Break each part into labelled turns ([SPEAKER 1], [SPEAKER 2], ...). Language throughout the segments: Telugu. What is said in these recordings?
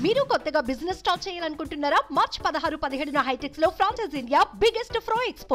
[SPEAKER 1] మీరు కొత్తగా బిజినెస్ స్టార్ట్ చేయాలనుకుంటున్నారా మార్చ్ పదహారు పదిహేడున హైటెక్స్ లో ఫ్రాన్సెస్ ఇండియా బిగ్గెస్ట్ ఫ్రో ఎక్స్పో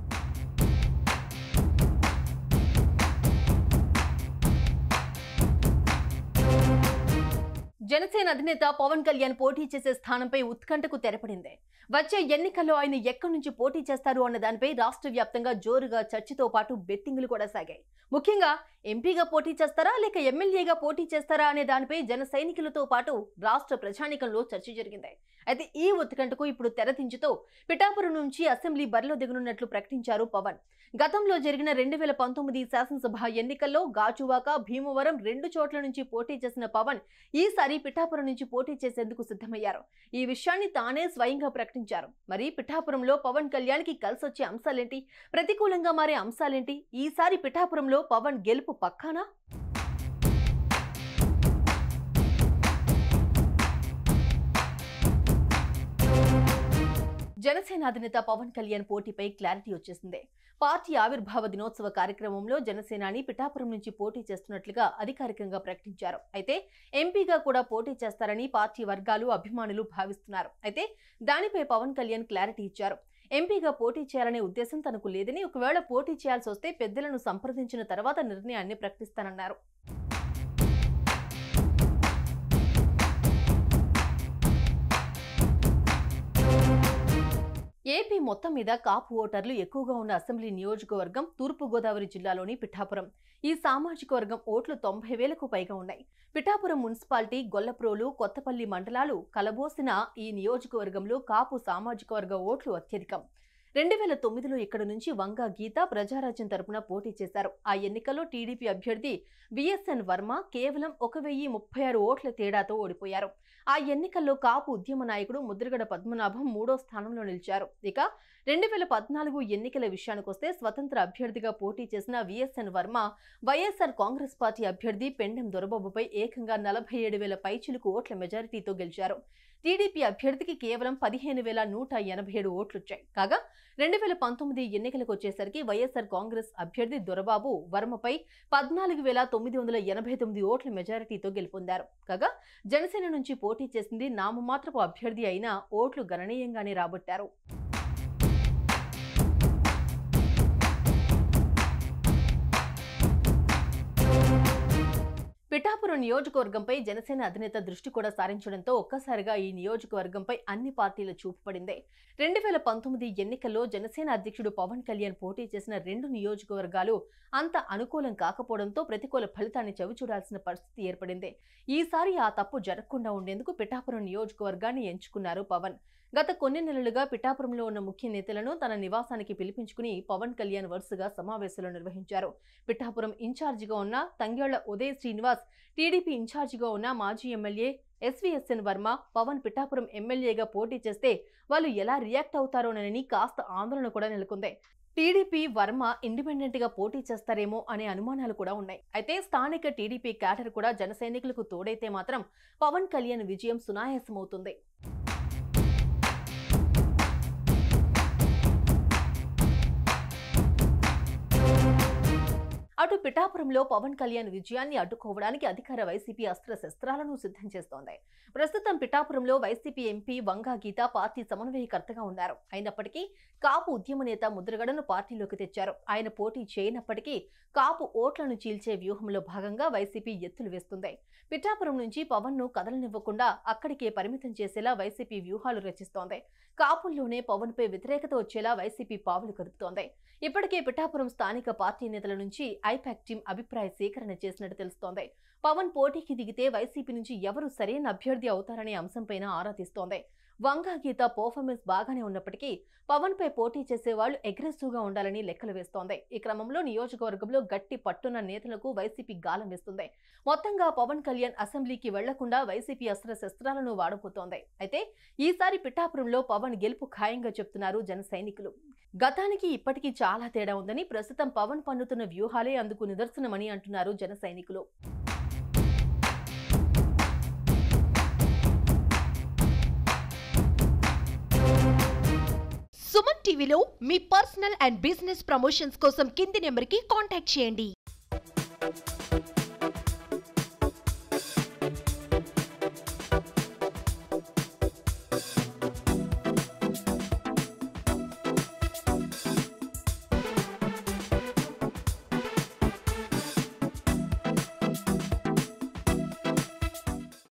[SPEAKER 2] జనసేన అధినేత పవన్ కళ్యాణ్ పోటీ చేసే స్థానంపై ఉత్కంఠకు తెరపడింది వచ్చే ఎన్నికల్లో ఆయన ఎక్కడి నుంచి పోటీ చేస్తారు అన్న దానిపై రాష్ట్ర వ్యాప్తంగా జోరుగా చర్చతో పాటు బెట్టింగులు కూడా సాగాయి ముఖ్యంగా ఎంపీగా పోటీ చేస్తారా లేక ఎమ్మెల్యేగా పోటీ చేస్తారా అనే దానిపై జన సైనికులతో పాటు రాష్ట్ర ప్రజానికంలో చర్చ జరిగింది అయితే ఈ ఉత్కంఠకు ఇప్పుడు తెరదించుతూ పిఠాపురం నుంచి అసెంబ్లీ బరిలో దిగనున్నట్లు ప్రకటించారు పవన్ గతంలో జరిగిన రెండు వేల పంతొమ్మిది శాసనసభ ఎన్నికల్లో గాజువాక భీమవరం రెండు చోట్ల నుంచి పోటీ చేసిన పవన్ ఈసారి పిఠాపురం నుంచి పోటీ చేసేందుకు సిద్ధమయ్యారు ఈ విషయాన్ని తానే స్వయంగా ప్రకటించారు మరి పిఠాపురంలో పవన్ కళ్యాణ్కి కలిసొచ్చే అంశాలేంటి ప్రతికూలంగా మారే అంశాలేంటి ఈసారి పిఠాపురంలో పవన్ గెలుపు పక్కానా జనసేన అధినేత పవన్ కళ్యాణ్ పోటీపై క్లారిటీ వచ్చేసింది పార్టీ ఆవిర్భావ దినోత్సవ కార్యక్రమంలో జనసేనాని పిఠాపురం నుంచి పోటీ చేస్తున్నట్లుగా అధికారికంగా ప్రకటించారు అయితే ఎంపీగా కూడా పోటీ చేస్తారని పార్టీ వర్గాలు అభిమానులు భావిస్తున్నారు అయితే దానిపై పవన్ కళ్యాణ్ క్లారిటీ ఇచ్చారు ఎంపీగా పోటీ చేయాలనే ఉద్దేశం తనకు లేదని ఒకవేళ పోటీ చేయాల్సి వస్తే పెద్దలను సంప్రదించిన తర్వాత నిర్ణయాన్ని ప్రకటిస్తానన్నారు ఏపీ మొత్తం మీద కాపు ఓటర్లు ఎక్కువగా ఉన్న అసెంబ్లీ నియోజకవర్గం తూర్పు గోదావరి జిల్లాలోని పిఠాపురం ఈ సామాజిక వర్గం ఓట్లు తొంభై వేలకు పైగా ఉన్నాయి పిఠాపురం మున్సిపాలిటీ గొల్లప్రోలు కొత్తపల్లి మండలాలు కలబోసిన ఈ నియోజకవర్గంలో కాపు సామాజిక వర్గ ఓట్లు అత్యధికం రెండు వేల తొమ్మిదిలో ఇక్కడ నుంచి వంగ గీత ప్రజారాజ్యం తరపున పోటీ చేశారు ఆ ఎన్నికల్లో టీడీపీ అభ్యర్థి విఎస్ఎన్ వర్మ కేవలం ఒక వెయ్యి ముప్పై ఆరు ఓట్ల తేడాతో ఓడిపోయారు ఆ ఎన్నికల్లో కాపు ఉద్యమ నాయకుడు ముద్రగడ పద్మనాభం మూడో స్థానంలో నిలిచారు ఇక రెండు వేల పద్నాలుగు ఎన్నికల విషయానికొస్తే స్వతంత్ర అభ్యర్థిగా పోటీ చేసిన VSN Varma YSR Congress party అభ్యర్థి పెండెం దొరబాబుపై ఏకంగా నలభై ఏడు వేల పైచిలుకు ఓట్ల మెజారిటీతో గెలిచారు టీడీపీ అభ్యర్థికి కేవలం పదిహేను వేల నూట ఎనభై ఏడు ఓట్లొచ్చాయి కాగా రెండు వేల పంతొమ్మిది ఎన్నికలకు వచ్చేసరికి వైఎస్ఆర్ కాంగ్రెస్ అభ్యర్థి దొరబాబు వర్మపై పద్నాలుగు వేల తొమ్మిది వందల ఎనభై తొమ్మిది ఓట్ల మెజారిటీతో గెలుపొందారు కాగా జనసేన నుంచి పోటీ చేసింది నామమాత్రపు అభ్యర్థి అయినా ఓట్లు గణనీయంగానే రాబట్టారు పిఠాపురం నియోజకవర్గంపై జనసేన అధినేత దృష్టి కూడా సారించడంతో ఒక్కసారిగా ఈ నియోజకవర్గంపై అన్ని పార్టీల చూపు పడింది రెండు వేల పంతొమ్మిది ఎన్నికల్లో జనసేన అధ్యక్షుడు పవన్ కళ్యాణ్ పోటీ చేసిన రెండు నియోజకవర్గాలు అంత అనుకూలం కాకపోవడంతో ప్రతికూల ఫలితాన్ని చవిచూడాల్సిన పరిస్థితి ఏర్పడింది ఈసారి ఆ తప్పు జరగకుండా ఉండేందుకు పిఠాపురం నియోజకవర్గాన్ని ఎంచుకున్నారు పవన్ గత కొన్ని నెలలుగా పిఠాపురంలో ఉన్న ముఖ్య నేతలను తన నివాసానికి పిలిపించుకుని పవన్ కళ్యాణ్ వరుసగా సమావేశాలు నిర్వహించారు పిఠాపురం ఇన్ఛార్జిగా ఉన్న తంగేళ్ల ఉదయ్ శ్రీనివాస్ టీడీపీ ఇన్ఛార్జిగా ఉన్న మాజీ ఎమ్మెల్యే ఎస్వీఎస్ఎన్ వర్మ పవన్ పిఠాపురం ఎమ్మెల్యేగా పోటీ చేస్తే వాళ్ళు ఎలా రియాక్ట్ అవుతారోనని కాస్త ఆందోళన కూడా నెలకొంది టీడీపీ వర్మ ఇండిపెండెంట్ గా పోటీ చేస్తారేమో అనే అనుమానాలు కూడా ఉన్నాయి అయితే స్థానిక టీడీపీ క్యాడర్ కూడా జన సైనికులకు తోడైతే మాత్రం పవన్ కళ్యాణ్ విజయం సునాయాసమవుతుంది అటు పిఠాపురంలో పవన్ కళ్యాణ్ విజయాన్ని అడ్డుకోవడానికి అధికార వైసీపీ అస్త్ర శస్త్రాలను సిద్ధం చేస్తోంది ప్రస్తుతం పిఠాపురంలో YCP MP Vanga Geetha party సమన్వయకర్తగా ఉన్నారు అయినప్పటికీ కాపు ఉద్యమ నేత ముద్రగడను పార్టీలోకి తెచ్చారు ఆయన పోటీ చేయనప్పటికీ కాపు ఓట్లను చీల్చే వ్యూహంలో భాగంగా వైసీపీ ఎత్తులు వేస్తుంది పిఠాపురం నుంచి పవన్ ను కదలనివ్వకుండా అక్కడికే పరిమితం చేసేలా వైసీపీ వ్యూహాలు రచిస్తోంది కాపుల్లోనే పవన్ పై వ్యతిరేకత వచ్చేలా వైసీపీ పావులు కదుపుతోంది ఇప్పటికే పిఠాపురం స్థానిక పార్టీ నేతల నుంచి ఐపాక్ టీం అభిప్రాయ సేకరణ చేసినట్టు తెలుస్తోంది పవన్ పోటీకి దిగితే వైసీపీ నుంచి ఎవరు సరైన అభ్యర్థి అవుతారనే అంశంపైన ఆరా తీస్తోంది వంగా గీత పర్ఫార్మెన్స్ బాగానే ఉన్నప్పటికీ పవన్ పై పోటీ చేసే వాళ్ళు అగ్రెసివ్ గా ఉండాలని లెక్కలు వేస్తోంది ఈ క్రమంలో నియోజకవర్గంలో గట్టి పట్టున్న నేతలకు వైసీపీ గాలం వేస్తుంది మొత్తంగా పవన్ కళ్యాణ్ అసెంబ్లీకి వెళ్లకుండా వైసీపీ అస్త్ర శస్త్రాలను వాడబోతోంది అయితే ఈసారి పిఠాపురంలో పవన్ గెలుపు ఖాయంగా చెప్తున్నారు జన సైనికులు గతానికి ఇప్పటికీ చాలా తేడా ఉందని ప్రస్తుతం పవన్ పన్నుతున్న వ్యూహాలే అందుకు నిదర్శనమని అంటున్నారు జన సైనికులు
[SPEAKER 1] సుమన్ టీవీలో మీ పర్సనల్ అండ్ బిజినెస్ ప్రమోషన్స్ కోసం కింది నెంబర్కి కాంటాక్ట్ చేయండి